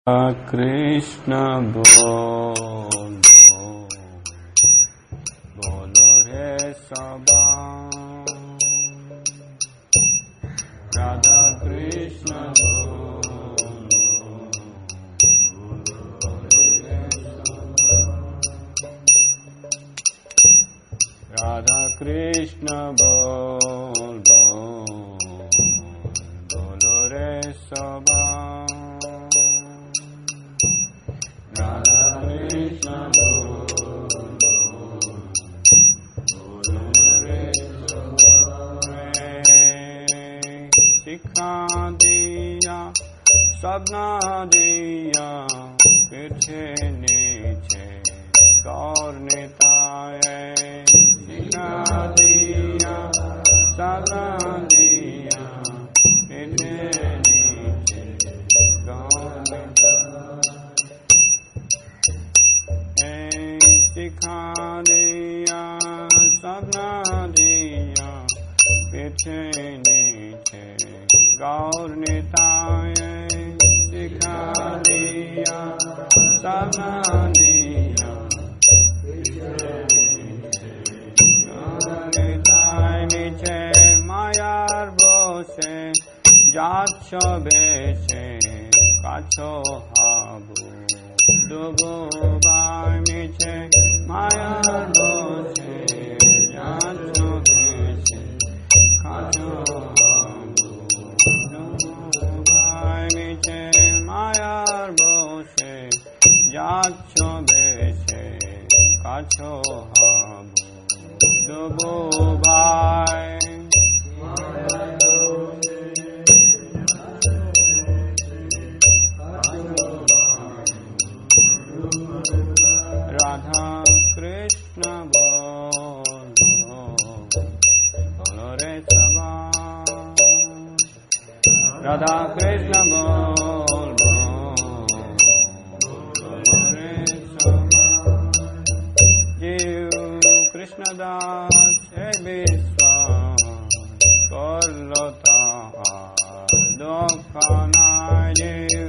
कृष्ण बोलो बोलो रे सबा राधा कृष्ण बोलो बोलो रे सबा। राधा कृष्ण बोलो बोलो रे सबा राधा कृष्ण बोलो बोलो रे सिखा दिया सबना दिया पीछे नीचे गौर नेताए सिखा दिया सबना दिया पीछे नीचे गौर नेताए सिखा दिया सपना दिया पीछे नीचे गौर निताय सिखा दिया सपना दिया নিতাই নিচে মায়ার বসে যাচ্ছ বেছে কাছো হাবু ডুবো বাই মিছে মায়ার বসে যাচ্ছ বেছে কাছো হাবু ডুবো বাই মিছে মায়ার বসে যাচ্ছ বেছে কাছো হাবু ডুবো ভাই রাধা কৃষ্ণ বলো বলো রে সবা রাধা কৃষ্ণ বলো বলো রে সবা জীব কৃষ্ণদাস হে বিশ্বাস করলো তাহার দুঃখ নাই জীব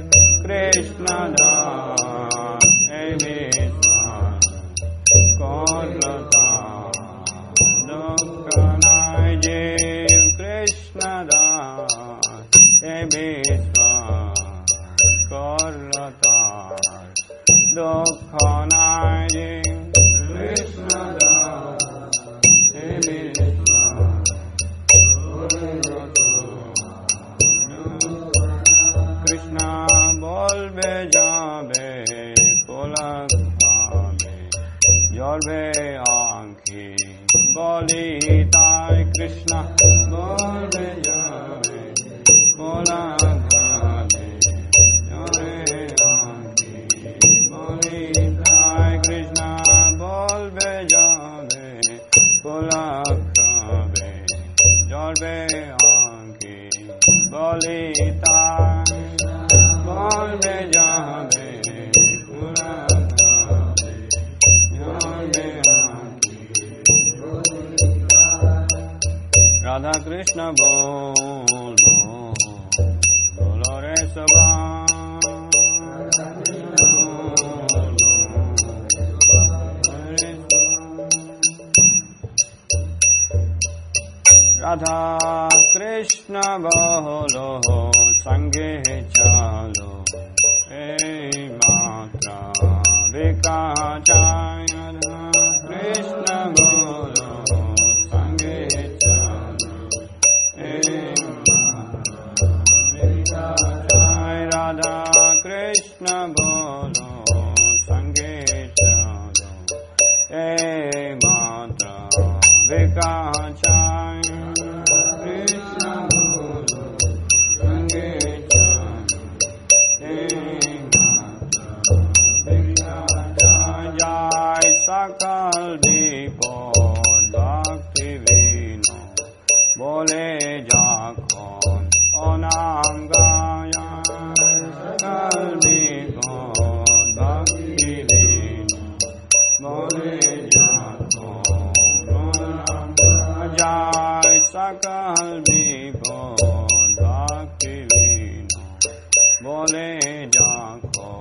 কৃষ্ণদাস হে বিশ্বাস করলো তাহার দুঃখ নাই জীব কৃষ্ণদাস হে বিশ্বাস করলো তাহার দুঃখ নাই জীব কৃষ্ণদাস হে বিশ্বাস কৃষ্ণ বলবে যাবে পোলক পাবে জ্বলবে আঁখি বলি তাই কৃষ্ণ বলবে যাবে পোলক পাবে জ্বলবে আঁখি বলি তাই কৃষ্ণ বলবে যাবে পোলক পাবে জ্বলবে আঁখি বলি তাই বলবে যাবে পোলক পাবে জ্বলবে আঁখি রাধা কৃষ্ণ বলো বলো রে সবা রাধা কৃষ্ণ বলো সঙ্গে চালো এই মাত্রা বিকা চায় রাধা কৃষ্ণ বলো সঙ্গে চালো এই জয় রাধা কৃষ্ণ বলো সঙ্গে চলো এ মাতা বিকা চায় কৃষ্ণ বলো সঙ্গে চলো এ মাতা বিকা চায় জয় সকল বিপদ ভক্তি বিনো বলে যখন অনাম গায়া সকল বিপদ ভক্তি বিনো বলে যখন অনাম যায় সকল বিপদ ভক্তি বিনো বলে যখন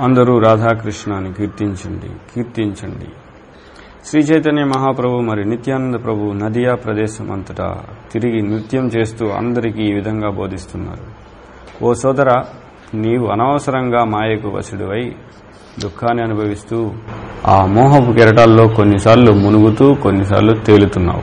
అందరూ రాధాకృష్ణాన్ని కీర్తించండి కీర్తించండి శ్రీ చైతన్య మహాప్రభు మరి నిత్యానంద ప్రభు నదియా ప్రదేశం అంతటా తిరిగి నృత్యం చేస్తూ అందరికీ ఈ విధంగా బోధిస్తున్నారు ఓ సోదర నీవు అనవసరంగా మాయకు వసుడువై దుఃఖాన్ని అనుభవిస్తూ ఆ మోహపు కెరటాల్లో కొన్నిసార్లు మునుగుతూ కొన్నిసార్లు తేలుతున్నావు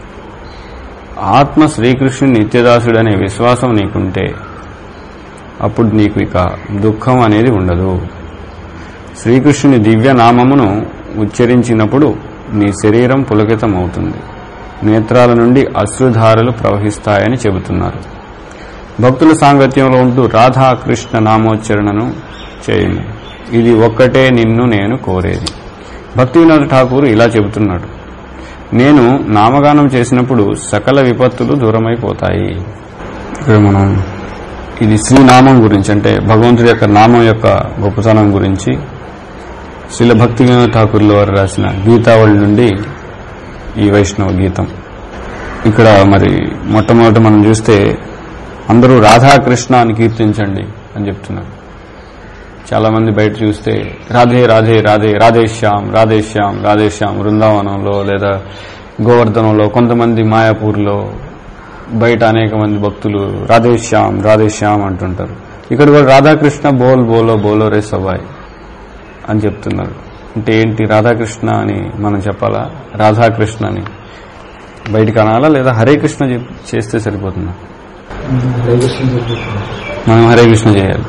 ఆత్మ శ్రీకృష్ణుని నిత్యదాసుడనే విశ్వాసం నీకుంటే అప్పుడు నీకు ఇక దుఃఖం అనేది ఉండదు శ్రీకృష్ణుని దివ్య నామమును ఉచ్చరించినప్పుడు నీ శరీరం పులకితమవుతుంది నేత్రాల నుండి అశ్రుధారలు ప్రవహిస్తాయని చెబుతున్నారు భక్తుల సాంగత్యంలో ఉంటూ రాధాకృష్ణ నామోచ్చరణను చేయము ఇది ఒక్కటే నిన్ను నేను కోరేది భక్తి వినోద్ ఠాకూర్ ఇలా చెబుతున్నాడు నేను నామగానం చేసినప్పుడు సకల విపత్తులు దూరమైపోతాయి ఇక్కడ మనం ఇది శ్రీనామం గురించి అంటే భగవంతుడి యొక్క నామం యొక్క గొప్పతనం గురించి శిల భక్తి వినోద్ ఠాకూర్ల వారు రాసిన గీతావళి నుండి ఈ వైష్ణవ గీతం ఇక్కడ మరి మొట్టమొదట మనం చూస్తే అందరూ రాధాకృష్ణ అని కీర్తించండి అని చెప్తున్నారు చాలా మంది బయట చూస్తే రాధే రాధే రాధే రాధేశ్యామ్ రాధేశ్యామ్ రాధేశ్యామ్ బృందావనంలో లేదా గోవర్ధనంలో కొంతమంది మాయాపూర్లో బయట అనేక మంది భక్తులు రాధేశ్యామ్ రాధేశ్యామ్ అంటుంటారు ఇక్కడ కూడా రాధాకృష్ణ బోల్ బోలో బోలో రే సబాయ్ అని చెప్తున్నారు అంటే ఏంటి రాధాకృష్ణ అని మనం చెప్పాలా రాధాకృష్ణ అని బయటికి అనాలా లేదా హరే కృష్ణ చెప్- చేస్తే సరిపోతుందా హరే కృష్ణ చెప్తున్నాను మనం హరే కృష్ణ చేయాలి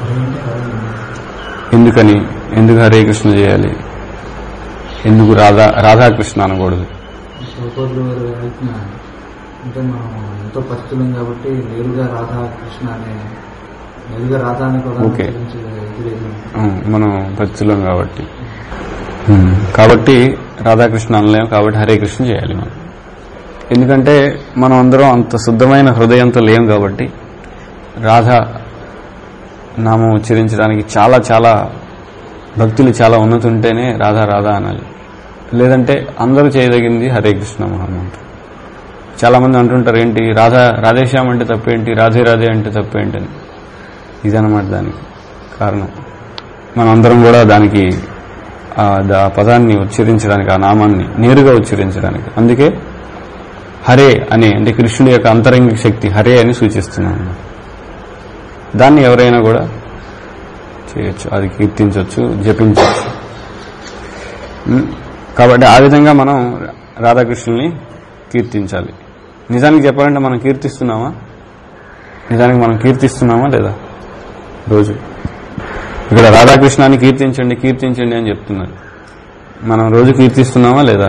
ఎందుకని ఎందుకు హరే కృష్ణ చేయాలి ఎందుకు రాధా రాధాకృష్ణ అనకూడదు సోపర్లు వారి ఆజ్ఞ అంటే మనం ఎంతో పరిస్థితులం కాబట్టి నేరుగా రాధా కృష్ణ అనే నేరుగా రాధా అనే పదాన్ని ఓకే. గురించి ఇది లేదు ఉం, మనం భక్తులం కాబట్టి ఉం, కాబట్టి రాధాకృష్ణ అనలేం కాబట్టి హరే కృష్ణ చేయాలి మనం ఎందుకంటే మనం అందరం అంత శుద్ధమైన హృదయంతో లేం కాబట్టి రాధా నామం ఉచ్చరించడానికి చాలా చాలా భక్తులు చాలా ఉన్నతి ఉంటేనే రాధా రాధా అనాలి లేదంటే అందరూ చేయదగింది హరే కృష్ణ మహామంత్రం చాలా మంది అంటుంటారు ఏంటి రాధా రాధేశ్యామ్ అంటే తప్పేంటి రాధే రాధే అంటే తప్పేంటి అని ఇదన్నమాట దానికి కారణం మనందరం కూడా దానికి ఆ ద- ఆ పదాన్ని ఉచ్చరించడానికి ఆ నామాన్ని నేరుగా ఉచ్చరించడానికి అందుకే హరే అని అంటే కృష్ణుడి యొక్క అంతరంగిక శక్తి హరే అని సూచిస్తున్నాను దాన్ని ఎవరైనా కూడా చేయొచ్చు అది కీర్తించవచ్చు జపించవచ్చు ఉమ్, కాబట్టి ఆ విధంగా మనం రాధాకృష్ణుల్ని కీర్తించాలి నిజానికి చెప్పాలంటే మనం కీర్తిస్తున్నామా నిజానికి మనం కీర్తిస్తున్నామా లేదా రోజు ఇక్కడ రాధాకృష్ణాన్ని కీర్తించండి కీర్తించండి అని చెప్తున్నారు మనం రోజు కీర్తిస్తున్నామా లేదా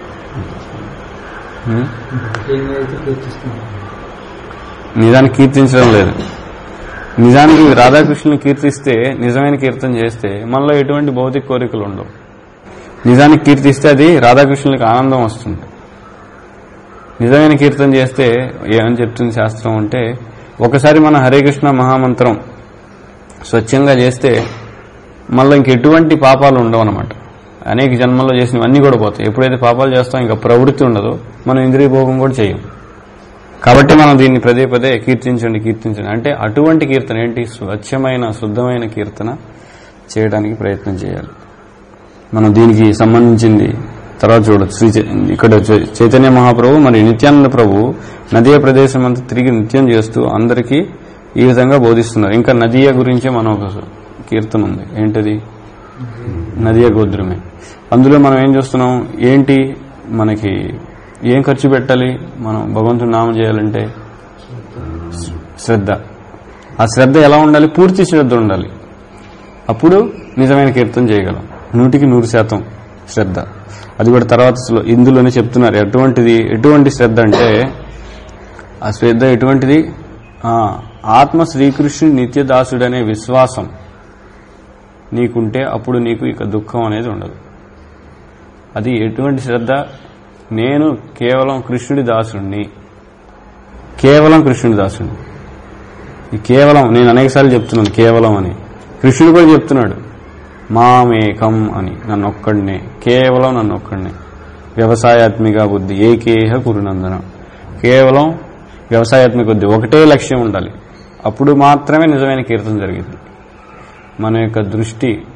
ఉమ్? భక్తిగా అయితే కీర్తిస్తున్నాం నిజానికి కీర్తించడం లేదు నిజానికి రాధాకృష్ణుని కీర్తిస్తే నిజమైన కీర్తన చేస్తే మనలో ఎటువంటి భౌతిక కోరికలు ఉండవు నిజానికి కీర్తిస్తే అది రాధాకృష్ణులకి ఆనందం వస్తుంది నిజమైన కీర్తన చేస్తే ఏమని చెప్తుంది శాస్త్రం అంటే ఒకసారి మన హరే కృష్ణ మహామంత్రం స్వచ్ఛంగా చేస్తే మళ్ళీ ఇంక ఎటువంటి పాపాలు ఉండవు అనమాట అనేక జన్మల్లో చేసినవన్నీ కూడా పోతాయి ఎప్పుడైతే పాపాలు చేస్తాం ఇంకా ప్రవృత్తి ఉండదు మనం ఇంద్రియ భోగం కూడా చేయం కాబట్టి మనం దీన్ని పదే పదే కీర్తించండి కీర్తించండి అంటే అటువంటి కీర్తన ఏంటి స్వచ్ఛమైన శుద్ధమైన కీర్తన చేయడానికి ప్రయత్నం చేయాలి మనం దీనికి సంబంధించింది తర్వాత చూడొచ్చు శ్రీ చై- ఇక్కడ చై- చైతన్య మహాప్రభు మరి నిత్యానంద ప్రభు నదీయ ప్రదేశం అంతా తిరిగి నృత్యం చేస్తూ అందరికీ ఈ విధంగా బోధిస్తున్నారు ఇంకా నదీయ గురించే మనం ఒక కీర్తన ఉంది ఏంటది నదీయ గోద్రమే అందులో మనం ఏం చూస్తున్నాం ఏంటి మనకి ఏం ఖర్చు పెట్టాలి మనం భగవంతుని నామం చేయాలంటే శ్రద్ధ ఆ శ్రద్ధ ఎలా ఉండాలి పూర్తి శ్రద్ధ ఉండాలి అప్పుడు నిజమైన కీర్తన చేయగలం నూటికి నూరు శాతం శ్రద్ధ అది కూడా తర్వాత శ్లో- ఇందులోనే చెప్తున్నారు ఎటువంటిది ఎటువంటి శ్రద్ధ అంటే ఆ శ్రద్ధ ఎటువంటిది ఆ, ఆత్మ శ్రీకృష్ణుడి నిత్యదాసుడనే విశ్వాసం నీకుంటే అప్పుడు నీకు ఇక దుఃఖం అనేది ఉండదు అది ఎటువంటి శ్రద్ధ నేను కేవలం కృష్ణుడి దాసుడిని కేవలం కృష్ణుడి దాసుడిని ఈ కేవలం నేను అనేకసార్లు చెప్తున్నాను కేవలం అని కృష్ణుడు కూడా చెప్తున్నాడు మామేకం అని నన్ను ఒక్కడినే కేవలం నన్ను ఒక్కడినే వ్యవసాయాత్మిక బుద్ధి ఏకేహ కురునందన కేవలం వ్యవసాయాత్మిక బుద్ధి ఒకటే లక్ష్యం ఉండాలి అప్పుడు మాత్రమే నిజమైన కీర్తన జరిగింది మన యొక్క దృష్టి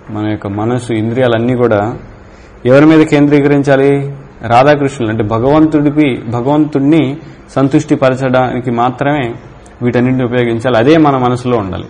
మన యొక్క మనసు ఇంద్రియాలన్నీ కూడా ఎవరి మీద కేంద్రీకరించాలి రాధాకృష్ణులు అంటే భగవంతుడికి భగవంతుడిని సంతుష్టి పరచడానికి మాత్రమే వీటన్నింటిని ఉపయోగించాలి అదే మన మనసులో ఉండాలి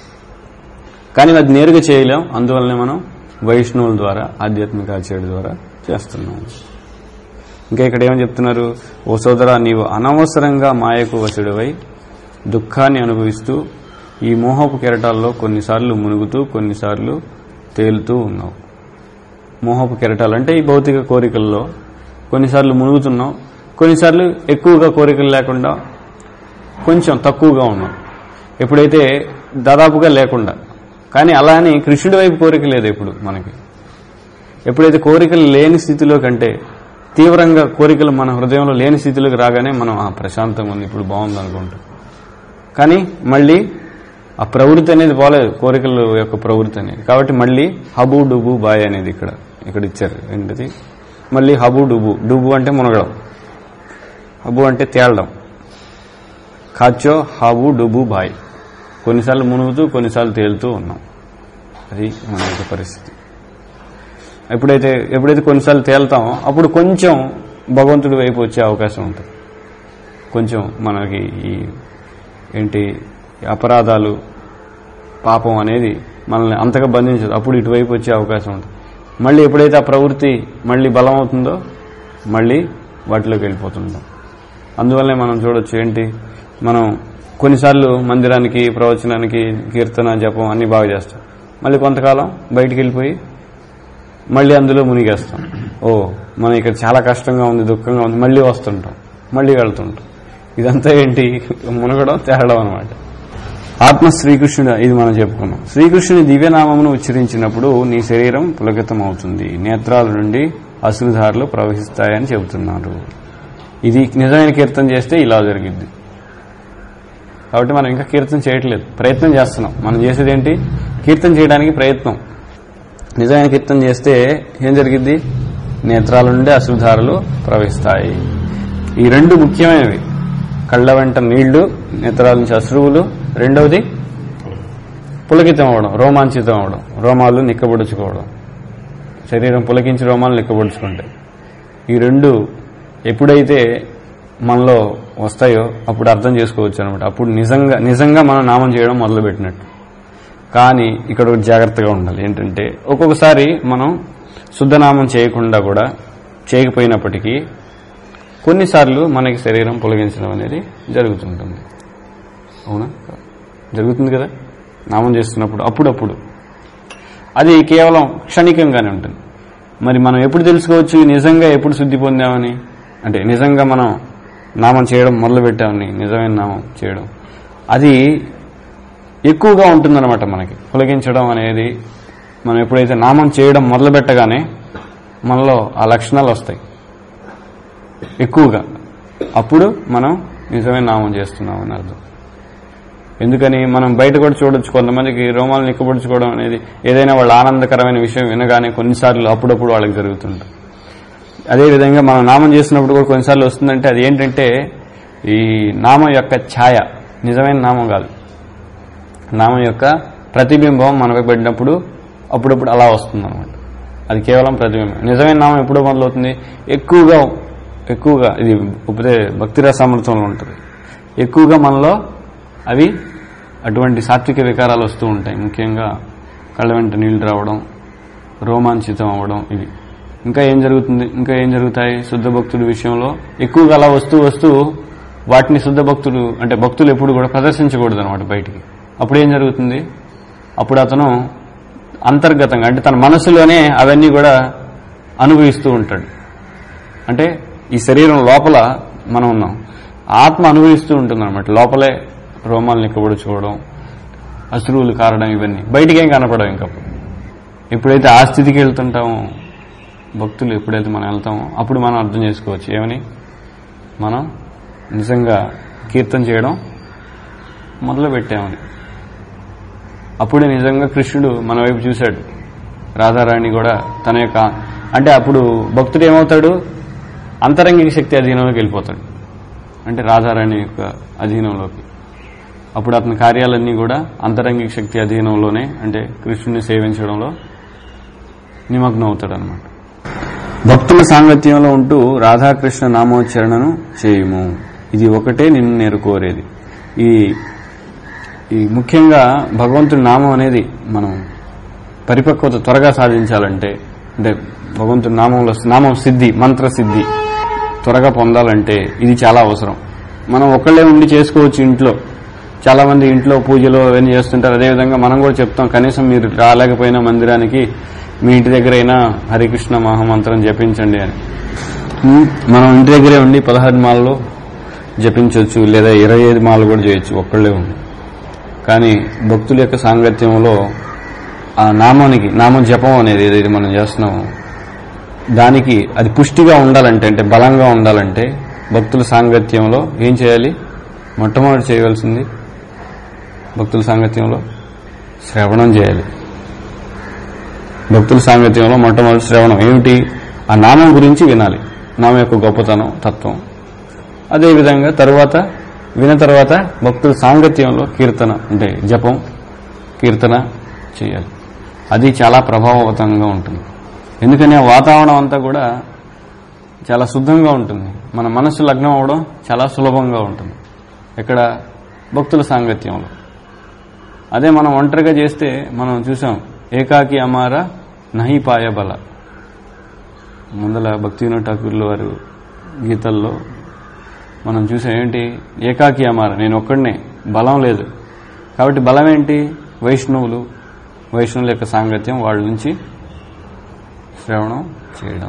కానీ అది నేరుగా చేయలేం అందువల్లనే మనం వైష్ణవుల ద్వారా ఆధ్యాత్మిక ఆచార్యుల ద్వారా చేస్తున్నాం ఇంకా ఇక్కడ ఏమని చెప్తున్నారు ఓ సోదరా నీవు అనవసరంగా మాయకు వసుడివై దుఃఖాన్ని అనుభవిస్తూ ఈ మోహపు కెరటాల్లో కొన్నిసార్లు మునుగుతూ కొన్నిసార్లు తేలుతూ ఉన్నావు మోహపు కెరటాలు అంటే ఈ భౌతిక కోరికల్లో కొన్నిసార్లు మునుగుతున్నావు కొన్నిసార్లు ఎక్కువగా కోరికలు లేకుండా కొంచెం తక్కువగా ఉన్నాం ఎప్పుడైతే దాదాపుగా లేకుండా కానీ అలా అని కృష్ణుడి వైపు కోరిక లేదు ఇప్పుడు మనకి ఎప్పుడైతే కోరికలు లేని స్థితిలో కంటే తీవ్రంగా కోరికలు మన హృదయంలో లేని స్థితిలోకి రాగానే మనం ఆ ప్రశాంతంగా ఉంది ఇప్పుడు బాగుంది అనుకుంటాం కానీ మళ్ళీ ఆ ప్రవృత్తి అనేది పోలేదు కోరికల యొక్క ప్రవృత్తి అనేది కాబట్టి మళ్ళీ హబు డుబు బాయ్ అనేది ఇక్కడ ఇక్కడ ఇచ్చారు ఏంటిది మళ్ళీ హబు డుబు డుబు అంటే మునగడం హబు అంటే తేలడం కాచో హబు డుబు బాయ్ కొన్నిసార్లు మునుగుతూ కొన్నిసార్లు తేలుతూ ఉన్నాం అది మన యొక్క పరిస్థితి ఎప్పుడైతే ఎప్పుడైతే కొన్నిసార్లు తేలుతామో అప్పుడు కొంచెం భగవంతుడి వైపు వచ్చే అవకాశం ఉంటుంది కొంచెం మనకి ఈ ఏంటి ఈ అపరాధాలు పాపం అనేది మనల్ని అంతగా బంధించదు అప్పుడు ఇటువైపు వచ్చే అవకాశం ఉంటుంది మళ్ళీ ఎప్పుడైతే ఆ ప్రవృత్తి మళ్ళీ బలం అవుతుందో మళ్ళీ వాటిలోకి వెళ్ళిపోతుంటాం అందువల్లనే మనం చూడొచ్చు ఏంటి మనం కొన్నిసార్లు మందిరానికి ప్రవచనానికి కీర్తన జపం అన్ని బాగా చేస్తాం మళ్ళీ కొంతకాలం బయటికి వెళ్ళిపోయి మళ్ళీ అందులో మునిగేస్తాం ఓ మనం ఇక్కడ చాలా కష్టంగా ఉంది దుఃఖంగా ఉంది మళ్ళీ వస్తుంటాం మళ్ళీ వెళ్తుంటాం ఇదంతా ఏంటి మునగడం తేలడం అనమాట ఆత్మ శ్రీకృష్ణుడు ఇది మనం చెప్పుకున్నాం శ్రీకృష్ణుని దివ్యనామమును ఉచ్చరించినప్పుడు నీ శరీరం పులకితం అవుతుంది నేత్రాల నుండి అశ్రుధారలు ప్రవహిస్తాయని చెబుతున్నారు ఇది నిజమైన కీర్తన చేస్తే ఇలా జరిగిద్ది కాబట్టి మనం ఇంకా కీర్తన చేయట్లేదు ప్రయత్నం చేస్తున్నాం మనం చేసేది ఏంటి కీర్తన చేయడానికి ప్రయత్నం నిజమైన కీర్తన చేస్తే ఏం జరిగిద్ది నేత్రాల నుండి అశ్రుధారలు ప్రవహిస్తాయి ఈ రెండు ముఖ్యమైనవి కళ్ళ వెంట నీళ్లు నేత్రాల నుంచి అశ్రువులు రెండవది పులకితం అవడం రోమాంచితం అవడం రోమాలు నిక్కబొడుచుకోవడం శరీరం పులకించి రోమాలు నిక్కబొడుచుకుంటాయి ఈ రెండు ఎప్పుడైతే మనలో వస్తాయో అప్పుడు అర్థం చేసుకోవచ్చు అనమాట అప్పుడు నిజంగా నిజంగా మనం నామం చేయడం మొదలుపెట్టినట్టు కానీ ఇక్కడ ఒకటి జాగ్రత్తగా ఉండాలి ఏంటంటే ఒక్కొక్కసారి మనం శుద్ధనామం చేయకుండా కూడా చేయకపోయినప్పటికీ కొన్నిసార్లు మనకి శరీరం పొలగించడం అనేది జరుగుతుంటుంది అవునా జరుగుతుంది కదా నామం చేస్తున్నప్పుడు అప్పుడప్పుడు అది కేవలం క్షణికంగానే ఉంటుంది మరి మనం ఎప్పుడు తెలుసుకోవచ్చు నిజంగా ఎప్పుడు శుద్ధి పొందామని అంటే నిజంగా మనం నామం చేయడం మొదలు పెట్టామని నిజమైన నామం చేయడం అది ఎక్కువగా ఉంటుందన్నమాట మనకి పొలగించడం అనేది మనం ఎప్పుడైతే నామం చేయడం మొదలు పెట్టగానే మనలో ఆ లక్షణాలు వస్తాయి ఎక్కువగా అప్పుడు మనం నిజమైన నామం చేస్తున్నాం అని అర్థం ఎందుకని మనం బయట కూడా చూడొచ్చు కొంతమందికి రోమాలు నిక్కబడుచుకోవడం అనేది ఏదైనా వాళ్ళ ఆనందకరమైన విషయం వినగానే కొన్నిసార్లు అప్పుడప్పుడు వాళ్ళకి జరుగుతుంటుంది అదేవిధంగా మనం నామం చేసినప్పుడు కూడా కొన్నిసార్లు వస్తుందంటే అది ఏంటంటే ఈ నామం యొక్క ఛాయ నిజమైన నామం కాదు నామం యొక్క ప్రతిబింబం మనకు పెట్టినప్పుడు అప్పుడప్పుడు అలా వస్తుంది అనమాట అది కేవలం ప్రతిబింబం నిజమైన నామం ఎప్పుడో మొదలవుతుంది ఎక్కువగా ఎక్కువగా ఇది ఉపదే భక్తిరసామృతంలో ఉంటుంది ఎక్కువగా మనలో అవి అటువంటి సాత్విక వికారాలు వస్తూ ఉంటాయి ముఖ్యంగా కళ్ళ వెంట నీళ్లు రావడం రోమాంచితం అవ్వడం ఇవి ఇంకా ఏం జరుగుతుంది ఇంకా ఏం జరుగుతాయి శుద్ధ భక్తుడి విషయంలో ఎక్కువగా అలా వస్తూ వస్తూ వాటిని శుద్ధ భక్తుడు అంటే భక్తులు ఎప్పుడు కూడా ప్రదర్శించకూడదు అనమాట బయటికి అప్పుడు ఏం జరుగుతుంది అప్పుడు అతను అంతర్గతంగా అంటే తన మనసులోనే అవన్నీ కూడా అనుభవిస్తూ ఉంటాడు అంటే ఈ శరీరం లోపల మనం ఉన్నాం ఆత్మ అనుభవిస్తూ ఉంటుంది అనమాట లోపలే రోమాలు నిక్కబడుచుకోవడం అశ్రువులు కారడం ఇవన్నీ బయటికి ఏం కనపడవు ఇంకప్పుడు ఎప్పుడైతే ఆ స్థితికి వెళ్తుంటామో భక్తులు ఎప్పుడైతే మనం వెళ్తామో అప్పుడు మనం అర్థం చేసుకోవచ్చు ఏమని మనం నిజంగా కీర్తన చేయడం మొదలు పెట్టామని అప్పుడే నిజంగా కృష్ణుడు మన వైపు చూశాడు రాధారాణి కూడా తన యొక్క అంటే అప్పుడు భక్తుడు ఏమవుతాడు అంతరంగిక శక్తి అధీనంలోకి వెళ్ళిపోతాడు అంటే రాధారాణి యొక్క అధీనంలోకి అప్పుడు అతని కార్యాలన్నీ కూడా అంతరంగిక శక్తి అధీనంలోనే అంటే కృష్ణుని సేవించడంలో నిమగ్నం అవుతాడు అనమాట భక్తుల సాంగత్యంలో ఉంటూ రాధాకృష్ణ నామోచ్చరణను చేయుము ఇది ఒకటే నిన్ను నేను కోరేది ఈ ఈ ముఖ్యంగా భగవంతుడి నామం అనేది మనం పరిపక్వత త్వరగా సాధించాలంటే అంటే భగవంతుడి నామంలో నామం సిద్ధి మంత్ర సిద్ధి త్వరగా పొందాలంటే ఇది చాలా అవసరం మనం ఒక్కళ్ళే ఉండి చేసుకోవచ్చు ఇంట్లో చాలా మంది ఇంట్లో పూజలు అవన్నీ చేస్తుంటారు అదేవిధంగా మనం కూడా చెప్తాం కనీసం మీరు రాలేకపోయినా మందిరానికి మీ ఇంటి దగ్గరైనా హరికృష్ణ మహామంత్రం జపించండి అని ఉమ్, మనం ఇంటి దగ్గరే ఉండి పదహారు మాలలో జపించవచ్చు లేదా ఇరవై ఐదు మాలలు కూడా చేయొచ్చు ఒక్కళ్ళే ఉండి కానీ భక్తుల యొక్క సాంగత్యంలో ఆ నామానికి నామ జపం అనేది ఏదైతే మనం చేస్తున్నామో దానికి అది పుష్టిగా ఉండాలంటే అంటే బలంగా ఉండాలంటే భక్తుల సాంగత్యంలో ఏం చేయాలి మొట్టమొదటి చేయవలసింది భక్తుల సాంగత్యంలో శ్రవణం చేయాలి భక్తుల సాంగత్యంలో మొట్టమొదటి శ్రవణం ఏమిటి ఆ నామం గురించి వినాలి నామం యొక్క గొప్పతనం తత్వం అదేవిధంగా తరువాత విన తర్వాత భక్తుల సాంగత్యంలో కీర్తన అంటే జపం కీర్తన చేయాలి అది చాలా ప్రభావవంతంగా ఉంటుంది ఎందుకని ఆ వాతావరణం అంతా కూడా చాలా శుద్ధంగా ఉంటుంది మన మనస్సు లగ్నం అవడం చాలా సులభంగా ఉంటుంది ఇక్కడ భక్తుల సాంగత్యంలో అదే మనం ఒంటరిగా చేస్తే మనం చూసాం ఏకాకి అమార నహి పాయ బల ముందల భక్తివినోద్ ఠాకూర్ల వారు గీతల్లో మనం చూసాం ఏంటి ఏకాకి అమార నేను ఒక్కడనే బలం లేదు కాబట్టి బలం ఏంటి వైష్ణవులు వైష్ణవుల యొక్క సాంగత్యం వాళ్ళ నుంచి శ్రవణం చేయడం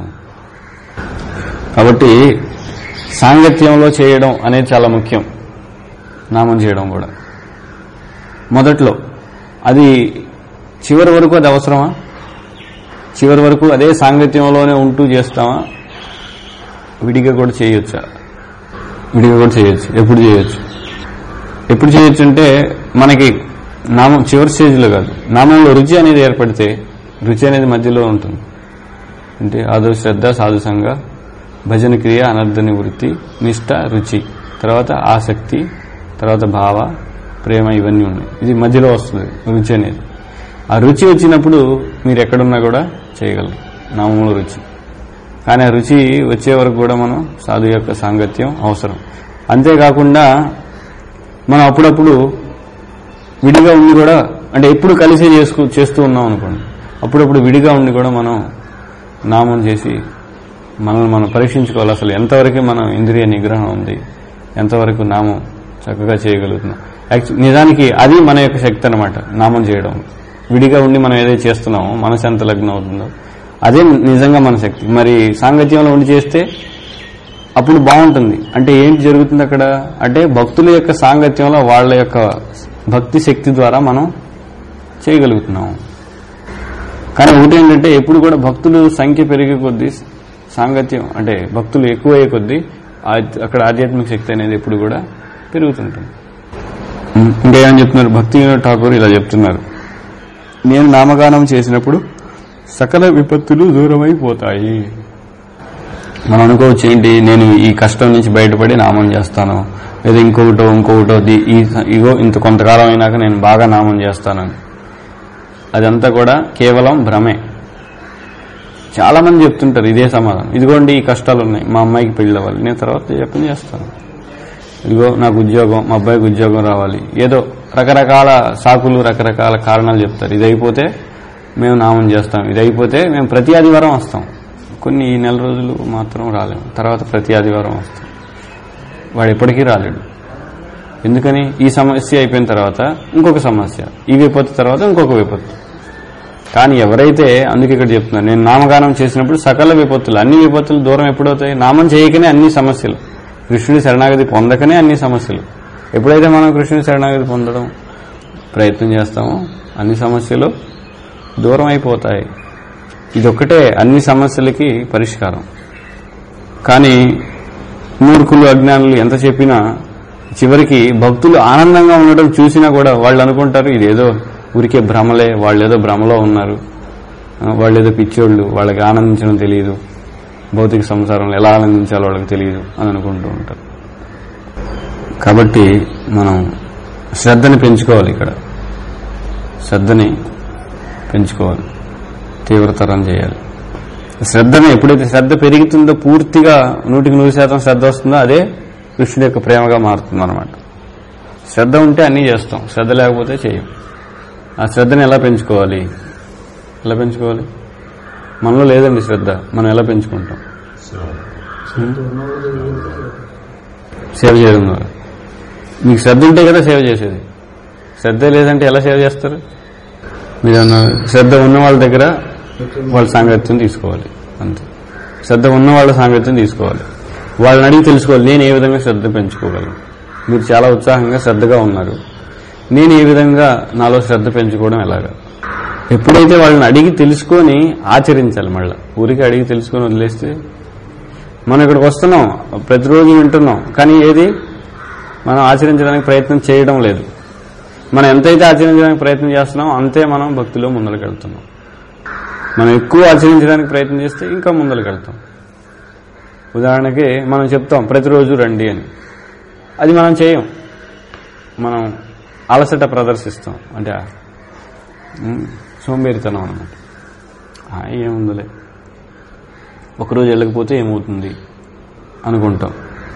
కాబట్టి సాంగత్యంలో చేయడం అనేది చాలా ముఖ్యం నామం చేయడం కూడా మొదట్లో అది చివరి వరకు అది అవసరమా చివరి వరకు అదే సాంగత్యంలోనే ఉంటూ చేస్తామా విడిగా కూడా చేయొచ్చా విడిగా కూడా చేయొచ్చు ఎప్పుడు చేయొచ్చు ఎప్పుడు చేయొచ్చు అంటే మనకి నామం చివరి స్టేజ్లో కాదు నామంలో రుచి అనేది ఏర్పడితే రుచి అనేది మధ్యలో ఉంటుంది అంటే ఆదో శ్రద్ధ సాధుసంగా భజన క్రియ అనర్థ నివృత్తి నిష్ట రుచి తర్వాత ఆసక్తి తర్వాత భావ ప్రేమ ఇవన్నీ ఉన్నాయి ఇది మధ్యలో వస్తుంది రుచి అనేది ఆ రుచి వచ్చినప్పుడు మీరు ఎక్కడున్నా కూడా చేయగలరు నామంలో రుచి కానీ ఆ రుచి వచ్చే వరకు కూడా మనం సాధు యొక్క సాంగత్యం అవసరం అంతేకాకుండా మనం అప్పుడప్పుడు విడిగా ఉండి కూడా అంటే ఎప్పుడు కలిసి చేసుకు చేస్తూ ఉన్నాం అనుకోండి అప్పుడప్పుడు విడిగా ఉండి కూడా మనం నామం చేసి మనల్ని మనం పరీక్షించుకోవాలి అసలు ఎంతవరకు మనం ఇంద్రియ నిగ్రహం ఉంది ఎంతవరకు నామం చక్కగా చేయగలుగుతున్నాం యాక్చు- నిజానికి అది మన యొక్క శక్తి అనమాట నామం చేయడం విడిగా ఉండి మనం ఏదైతే చేస్తున్నామో మనసు ఎంత లగ్నం అవుతుందో అదే నిజంగా మన శక్తి మరి సాంగత్యంలో ఉండి చేస్తే అప్పుడు బాగుంటుంది అంటే ఏంటి జరుగుతుంది అక్కడ అంటే భక్తుల యొక్క సాంగత్యంలో వాళ్ళ యొక్క భక్తి శక్తి ద్వారా మనం చేయగలుగుతున్నాం కానీ ఒకటి ఏంటంటే ఎప్పుడు కూడా భక్తులు సంఖ్య పెరిగే కొద్దీ సాంగత్యం అంటే భక్తులు ఎక్కువయ్యే కొద్దీ ఆ- అక్కడ ఆధ్యాత్మిక శక్తి అనేది ఎప్పుడు కూడా పెరుగుతుంటుంది ఇంకా ఏమని చెప్తున్నారు భక్తి వినోద్ ఠాకూర్ ఇలా చెప్తున్నారు నేను నామగానం చేసినప్పుడు సకల విపత్తులు దూరమైపోతాయి మనం అనుకోవచ్చు ఏంటి నేను ఈ కష్టం నుంచి బయటపడి నామం చేస్తాను లేదా ఇంకొకటో ఇంకొకటో ది- ఈ ఇగో ఇంత కొంతకాలం అయినాక నేను బాగా నామం చేస్తానని అదంతా కూడా కేవలం భ్రమే చాలా మంది చెప్తుంటారు ఇదే సమాధానం ఇదిగోండి ఈ కష్టాలు ఉన్నాయి మా అమ్మాయికి పెళ్లి అవ్వాలి నేను తర్వాత చెప్పని చేస్తాను ఇదిగో నాకు ఉద్యోగం మా అబ్బాయికి ఉద్యోగం రావాలి ఏదో రకరకాల సాకులు రకరకాల కారణాలు చెప్తారు ఇది అయిపోతే మేము నామం చేస్తాం ఇది అయిపోతే మేము ప్రతి ఆదివారం వస్తాం కొన్ని ఈ నెల రోజులు మాత్రం రాలేము తర్వాత ప్రతి ఆదివారం వస్తాం వాడు ఎప్పటికీ రాలేడు ఎందుకని ఈ సమస్య అయిపోయిన తర్వాత ఇంకొక సమస్య ఈ విపత్తు తర్వాత ఇంకొక విపత్తు కానీ ఎవరైతే అందుకే ఇక్కడ చెప్తున్నారు నేను నామగానం చేసినప్పుడు సకల విపత్తులు అన్ని విపత్తులు దూరం ఎప్పుడవుతాయి నామం చేయకనే అన్ని సమస్యలు కృష్ణుడి శరణాగతి పొందకనే అన్ని సమస్యలు ఎప్పుడైతే మనం కృష్ణుడి శరణాగతి పొందడం ప్రయత్నం చేస్తామో అన్ని సమస్యలు దూరం అయిపోతాయి ఇదొక్కటే అన్ని సమస్యలకి పరిష్కారం కానీ మూర్ఖులు అజ్ఞానులు ఎంత చెప్పినా చివరికి భక్తులు ఆనందంగా ఉండడం చూసినా కూడా వాళ్ళు అనుకుంటారు ఇదేదో ఊరికే భ్రమలే వాళ్ళు ఏదో భ్రమలో ఉన్నారు ఆ, వాళ్ళు ఏదో పిచ్చోళ్ళు వాళ్ళకి ఆనందించడం తెలియదు భౌతిక సంసారంలో ఎలా ఆనందించాలో వాళ్ళకి తెలియదు అని అనుకుంటూ ఉంటారు కాబట్టి మనం శ్రద్ధని పెంచుకోవాలి ఇక్కడ శ్రద్ధని పెంచుకోవాలి తీవ్రతరం చేయాలి శ్రద్ధను ఎప్పుడైతే శ్రద్ధ పెరుగుతుందో పూర్తిగా నూటికి నూరు శాతం శ్రద్ధ వస్తుందో అదే కృష్ణుడి యొక్క ప్రేమగా మారుతుంది అనమాట శ్రద్ధ ఉంటే అన్నీ చేస్తాం శ్రద్ధ లేకపోతే చేయం ఆ శ్రద్ధను ఎలా పెంచుకోవాలి ఎలా పెంచుకోవాలి మనలో లేదండి శ్రద్ధ మనం ఎలా పెంచుకుంటాం శ్రద్ధ ఉన్నవాళ్ళు వీళ్ళు సేవ చేయడం ద్వారా మీకు శ్రద్ధ ఉంటే కదా సేవ చేసేది శ్రద్ధ లేదంటే ఎలా సేవ చేస్తారు మీరు అన్న శ్రద్ధ ఉన్న వాళ్ళ దగ్గర వాళ్ళ సాంగత్యం తీసుకోవాలి అంతే శ్రద్ధ ఉన్న వాళ్ళ సాంగత్యం తీసుకోవాలి వాళ్ళని అడిగి తెలుసుకోవాలి నేను ఏ విధంగా శ్రద్ధ పెంచుకోగలను మీరు చాలా ఉత్సాహంగా శ్రద్ధగా ఉన్నారు నేను ఏ విధంగా నాలో శ్రద్ధ పెంచుకోవడం ఎలాగా ఎప్పుడైతే వాళ్ళని అడిగి తెలుసుకొని ఆచరించాలి మళ్ళీ ఊరికి అడిగి తెలుసుకొని వదిలేస్తే మనం ఇక్కడికి వస్తున్నాం ప్రతిరోజు వింటున్నాం కానీ ఏది మనం ఆచరించడానికి ప్రయత్నం చేయడం లేదు మనం ఎంతైతే ఆచరించడానికి ప్రయత్నం చేస్తున్నామో అంతే మనం భక్తిలో ముందరికి వెళ్తున్నాం మనం ఎక్కువ ఆచరించడానికి ప్రయత్నం చేస్తే ఇంకా ముందరికి వెళ్తాం ఉదాహరణకి మనం చెప్తాం ప్రతిరోజు రండి అని అది మనం చేయం మనం అలసట ప్రదర్శిస్తాం అంటే ఉమ్, సోంబేరితనం అన్నమాట ఆ, ఏముందిలే ఒకరోజు వెళ్ళకపోతే ఏమవుతుంది అనుకుంటాం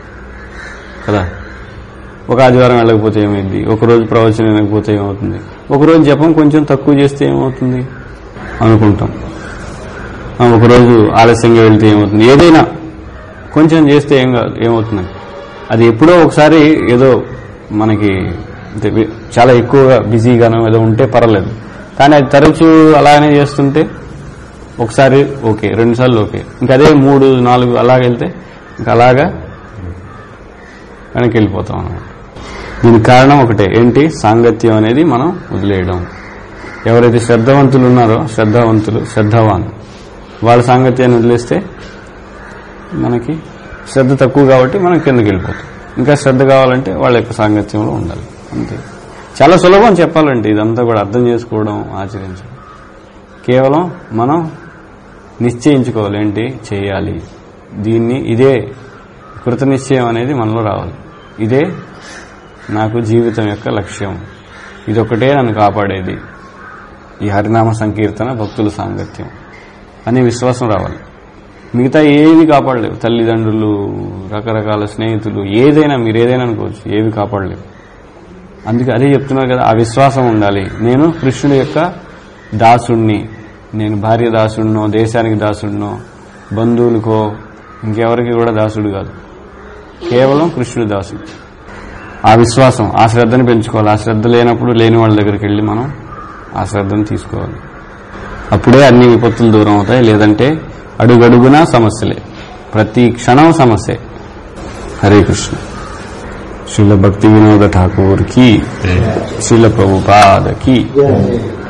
కదా ఒక ఆదివారం వెళ్ళకపోతే ఏమైంది ఒకరోజు ప్రవచనం వినకపోతే ఏమవుతుంది ఒకరోజు జపం కొంచెం తక్కువ చేస్తే ఏమవుతుంది అనుకుంటాం ఆ, ఒకరోజు ఆలస్యంగా వెళ్తే ఏమవుతుంది ఏదైనా కొంచెం చేస్తే ఏం కాదు ఏమవుతుంది అది ఎప్పుడో ఒకసారి ఏదో మనకి అంటే వి- చాలా ఎక్కువగా బిజీగానో ఏదో ఉంటే పర్వాలేదు కానీ అది తరచూ అలానే చేస్తుంటే ఒకసారి ఓకే రెండు సార్లు ఓకే ఇంకా అదే మూడు నాలుగు అలాగ వెళ్తే ఇంకా అలాగా వెనక్కి వెళ్ళిపోతాం అన్నమాట దీనికి కారణం ఒకటే ఏంటి సాంగత్యం అనేది మనం వదిలేయడం ఎవరైతే శ్రద్ధవంతులు ఉన్నారో శ్రద్ధావంతులు శ్రద్ధావాన్ వాళ్ళ సాంగత్యాన్ని వదిలేస్తే మనకి శ్రద్ధ తక్కువ కాబట్టి మనం కిందకి వెళ్ళిపోతాం ఇంకా శ్రద్ధ కావాలంటే వాళ్ళ యొక్క సాంగత్యంలో ఉండాలి అంతే చాలా సులభం చెప్పాలంటే ఇదంతా కూడా అర్థం చేసుకోవడం ఆచరించడం కేవలం మనం నిశ్చయించుకోవాలి ఏంటి చేయాలి దీన్ని ఇదే కృత నిశ్చయం అనేది మనలో రావాలి ఇదే నాకు జీవితం యొక్క లక్ష్యం ఇదొకటే నన్ను కాపాడేది ఈ హరినామ సంకీర్తన భక్తుల సాంగత్యం అనే విశ్వాసం రావాలి మిగతా ఏవి కాపాడలేవు తల్లిదండ్రులు రకరకాల స్నేహితులు ఏదైనా మీరు ఏదైనా అనుకోవచ్చు ఏవి కాపాడలేవు అందుకే అదే చెప్తున్నారు కదా ఆ విశ్వాసం ఉండాలి నేను కృష్ణుడి యొక్క దాసుణ్ణి నేను భార్య దాసుడినో దేశానికి దాసుడినో బంధువులకో ఇంకెవరికి కూడా దాసుడు కాదు కేవలం కృష్ణుడి దాసుడు ఆ విశ్వాసం ఆ శ్రద్ధను పెంచుకోవాలి ఆ శ్రద్ధ లేనప్పుడు లేని వాళ్ళ దగ్గరికి వెళ్ళి మనం ఆ శ్రద్ధను తీసుకోవాలి అప్పుడే అన్ని విపత్తులు దూరం అవుతాయి లేదంటే అడుగడుగునా సమస్యలే ప్రతి క్షణం సమస్యే హరే కృష్ణ శ్రీల భక్తి వినోద ఠాకూర్ కి శ్రీల ప్రభుపాద కి జయ